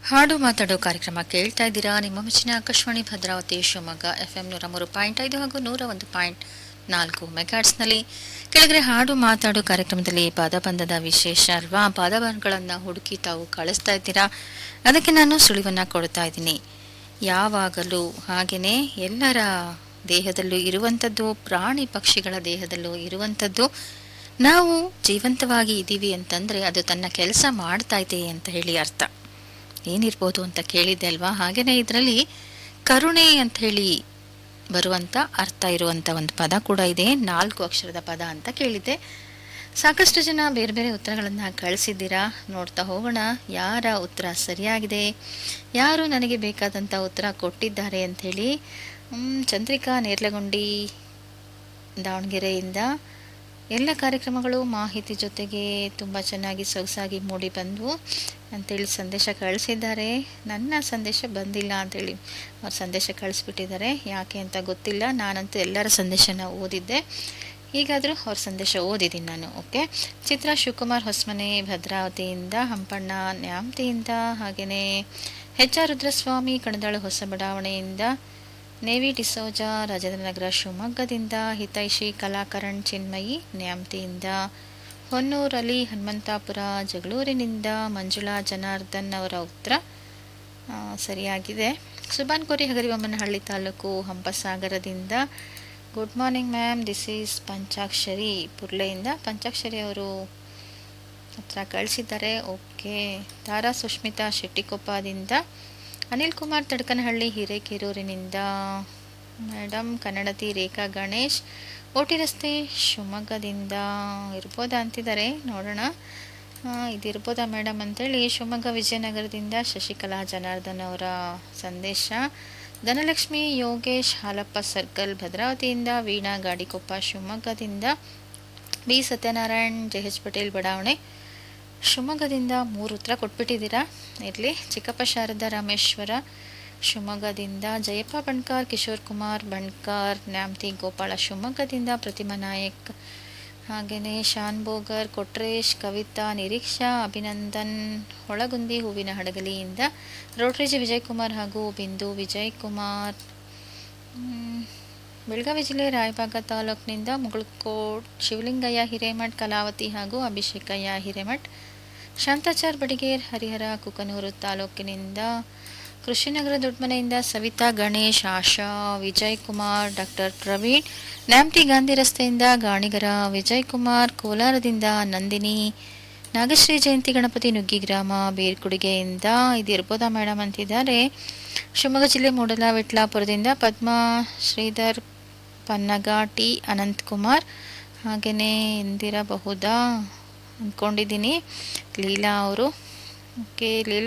ಹಾಡು ಮಾತಾಡೋ ಕಾರ್ಯಕ್ರಮ ಕೇಳ್ತಾ ಇದ್ದೀರಾ ನಿಮ್ಮ ಮೆಚ್ಚಿನ ಆಕಾಶವಾಣಿ ಭದ್ರಾವತಿ ಶಿವಮೊಗ್ಗ ಎಫ್ ಎಂ ನೂರ ಮೂರು ಪಾಯಿಂಟ್ ಐದು ಹಾಗೂ ನೂರ ಒಂದು ಪಾಯಿಂಟ್ ನಾಲ್ಕು ಮೆಗಾಟ್ಸ್ನಲ್ಲಿ ಕೆಳಗಡೆ ಹಾಡು ಮಾತಾಡೋ ಕಾರ್ಯಕ್ರಮದಲ್ಲಿ ಪಾದಬಂಧದ ವಿಶೇಷ ಅಲ್ವಾ ಪಾದಬಂಧಗಳನ್ನು ಹುಡುಕಿ ತಾವು ಕಳಿಸ್ತಾ ಇದ್ದೀರಾ ಅದಕ್ಕೆ ನಾನು ಸುಳಿವನ್ನು ಕೊಡ್ತಾ ಇದ್ದೀನಿ ಯಾವಾಗಲೂ ಹಾಗೆಯೇ ಎಲ್ಲರ ದೇಹದಲ್ಲೂ ಇರುವಂಥದ್ದು ಪ್ರಾಣಿ ಪಕ್ಷಿಗಳ ದೇಹದಲ್ಲೂ ಇರುವಂಥದ್ದು ನಾವು ಜೀವಂತವಾಗಿ ಇದ್ದೀವಿ ಅಂತಂದರೆ ಅದು ತನ್ನ ಕೆಲಸ ಮಾಡ್ತಾ ಇದೆ ಅಂತ ಹೇಳಿ ಅರ್ಥ ಏನಿರ್ಬೋದು ಅಂತ ಕೇಳಿದ್ದೆ ಅಲ್ವಾ ಹಾಗೆಯೇ ಇದರಲ್ಲಿ ಕರುಣೆ ಅಂತ ಹೇಳಿ ಬರುವಂಥ ಅರ್ಥ ಇರುವಂಥ ಒಂದು ಪದ ಕೂಡ ಇದೆ ನಾಲ್ಕು ಅಕ್ಷರದ ಪದ ಅಂತ ಕೇಳಿದ್ದೆ ಸಾಕಷ್ಟು ಜನ ಬೇರೆ ಬೇರೆ ಉತ್ತರಗಳನ್ನು ಕಳಿಸಿದ್ದೀರಾ ನೋಡ್ತಾ ಹೋಗೋಣ ಯಾರ ಉತ್ತರ ಸರಿಯಾಗಿದೆ ಯಾರು ನನಗೆ ಬೇಕಾದಂಥ ಉತ್ತರ ಕೊಟ್ಟಿದ್ದಾರೆ ಅಂಥೇಳಿ ಮ್, ಚಂದ್ರಿಕಾ ನೇರ್ಲಗುಂಡಿ ದಾವಣಗೆರೆಯಿಂದ ಎಲ್ಲ ಕಾರ್ಯಕ್ರಮಗಳು ಮಾಹಿತಿ ಜೊತೆಗೆ ತುಂಬ ಚೆನ್ನಾಗಿ ಸೊಗಸಾಗಿ ಮೂಡಿ ಬಂದವು ಅಂತೇಳಿ ಸಂದೇಶ ಕಳಿಸಿದ್ದಾರೆ ನನ್ನ ಸಂದೇಶ ಬಂದಿಲ್ಲ ಅಂತೇಳಿ ಅವ್ರ ಸಂದೇಶ ಕಳಿಸ್ಬಿಟ್ಟಿದ್ದಾರೆ ಯಾಕೆ ಅಂತ ಗೊತ್ತಿಲ್ಲ ನಾನಂತೂ ಎಲ್ಲರ ಸಂದೇಶನ ಓದಿದ್ದೆ ಈಗಾದರೂ ಅವ್ರ ಸಂದೇಶ ಓದಿದ್ದೀನಿ ನಾನು ಓಕೆ ಚಿತ್ರ ಶಿವಕುಮಾರ್ ಹೊಸಮನೆ ಭದ್ರಾವತಿಯಿಂದ ಹಂಪಣ್ಣ ನ್ಯಾಮತಿಯಿಂದ ಹಾಗೆಯೇ ಎಚ್ ಆರ್ ರುದ್ರಸ್ವಾಮಿ ಕಣದಾಳು ಹೊಸ ಬಡಾವಣೆಯಿಂದ ನೇವಿ ಡಿಸೋಜ ರಾಜೇಂದ್ರನಗರ ಶಿವಮೊಗ್ಗದಿಂದ ಹಿತೈಷಿ ಕಲಾಕರಣ್ ಚಿನ್ಮಯಿ ನ್ಯಾಮತಿಯಿಂದ ಹೊನ್ನೂರಲ್ಲಿ ಹನುಮಂತಾಪುರ ಜಗಳೂರಿನಿಂದ ಮಂಜುಳಾ ಜನಾರ್ದನ್ ಅವರ ಉತ್ತರ ಆ, ಸರಿಯಾಗಿದೆ ಸುಬಾನ್ ಕೋರಿ ಹಗರಿಬೊಮ್ಮನಹಳ್ಳಿ ತಾಲೂಕು ಹಂಪಸಾಗರದಿಂದ good morning ma'am this is Panchakshari ಪುರ್ಲೆಯಿಂದ ಪಂಚಾಕ್ಷರಿ ಅವರು ಹತ್ರ ಕಳಿಸಿದ್ದಾರೆ ಓಕೆ ತಾರಾ ಸುಷ್ಮಿತಾ ಶೆಟ್ಟಿಕೊಪ್ಪದಿಂದ ಅನಿಲ್ ಕುಮಾರ್ ತಡಕನಹಳ್ಳಿ ಹಿರೇಕೆರೂರಿನಿಂದ ಮೇಡಮ್ ಕನ್ನಡತಿ ರೇಖಾ ಗಣೇಶ್ ಓಟಿ ರಸ್ತೆ ಶಿವಮೊಗ್ಗದಿಂದ ಇರ್ಬೋದಾ ಅಂತಿದ್ದಾರೆ ನೋಡೋಣ ಆ, ಇದಿರ್ಬೋದಾ ಮೇಡಮ್ ಅಂತೇಳಿ ಶಿವಮೊಗ್ಗ ವಿಜಯನಗರದಿಂದ ಶಶಿಕಲಾ ಜನಾರ್ದನ್ ಅವರ ಸಂದೇಶ ಧನಲಕ್ಷ್ಮಿ ಯೋಗೇಶ್ ಹಾಲಪ್ಪ ಸರ್ಕಲ್ ಭದ್ರಾವತಿಯಿಂದ ವೀಣಾ ಗಾಡಿಕೊಪ್ಪ ಶಿವಮೊಗ್ಗದಿಂದ B Satyanarayan J H Patel ಬಡಾವಣೆ ಶಿವಮೊಗ್ಗದಿಂದ ಮೂರು ಉತ್ತರ ಕೊಟ್ಬಿಟ್ಟಿದ್ದೀರಾ ಇರಲಿ ಚಿಕ್ಕಪ್ಪ ಶಾರದಾ ರಾಮೇಶ್ವರ ಶಿವಮೊಗ್ಗದಿಂದ ಜಯಪ್ಪ ಬಣ್ಕಾರ್ ಕಿಶೋರ್ ಕುಮಾರ್ ಬಣ್ಕಾರ್ ನ್ಯಾಮತಿ ಗೋಪಾಳ ಶಿವಮೊಗ್ಗದಿಂದ ಪ್ರತಿಮಾ ನಾಯಕ್ ಹಾಗೆಯೇ ಶಾನ್ ಬೋಗರ್ ಕೊಟ್ರೇಶ್ ಕವಿತಾ ನಿರೀಕ್ಷಾ ಅಭಿನಂದನ್ ಹೊಳಗುಂದಿ ಹೂವಿನ ಹಡಗಲಿಯಿಂದ ರೋಟ್ರೇಜಿ ವಿಜಯಕುಮಾರ್ ಹಾಗೂ ಬಿಂದು ವಿಜಯ್ ಕುಮಾರ್ ಮ್, ಬೆಳಗಾವಿ ಜಿಲ್ಲೆ ರಾಯಬಾಗ ತಾಲೂಕಿನಿಂದ ಮುಗಳಕೋಟ್ ಶಿವಲಿಂಗಯ್ಯ ಹಿರೇಮಠ್ ಕಲಾವತಿ ಹಾಗೂ ಅಭಿಷೇಕಯ್ಯ ಹಿರೇಮಠ್ ಶಾಂತಾಚಾರ್ ಬಡಿಗೇರ್ ಹರಿಹರ ಕುಕನೂರು ತಾಲೂಕಿನಿಂದ ಕೃಷಿನಗರ ದೊಡ್ಡಮನೆಯಿಂದ ಸವಿತಾ ಗಣೇಶ್ ಆಶಾ ವಿಜಯ್ ಕುಮಾರ್ ಡಾಕ್ಟರ್ ಪ್ರವೀಣ್ ನ್ಯಾಮ್ಟಿ ಗಾಂಧಿ ರಸ್ತೆಯಿಂದ ಗಾಣಿಗರ ವಿಜಯ್ ಕುಮಾರ್ ಕೋಲಾರದಿಂದ ನಂದಿನಿ ನಾಗಶ್ರೀ ಜಯಂತಿ ಗಣಪತಿ ನುಗ್ಗಿ ಗ್ರಾಮ ಬೇರ್ಕುಡಿಗೆಯಿಂದ ಇದು ಇರ್ಬೋದಾ ಮೇಡಮ್ ಅಂತಿದ್ದಾರೆ ಶಿವಮೊಗ್ಗ ಜಿಲ್ಲೆ ಮೂಡಲ ವಿಟ್ಲಾಪುರದಿಂದ ಪದ್ಮಾ ಶ್ರೀಧರ್ ಪನ್ನಗ ಟಿ ಅನಂತಕುಮಾರ್ ಹಾಗೆಯೇ ಎಂದಿರಬಹುದಾ ಅಂದ್ಕೊಂಡಿದ್ದೀನಿ ಲೀಲಾ ಅವರು ಓಕೆ ಲೀಲಾ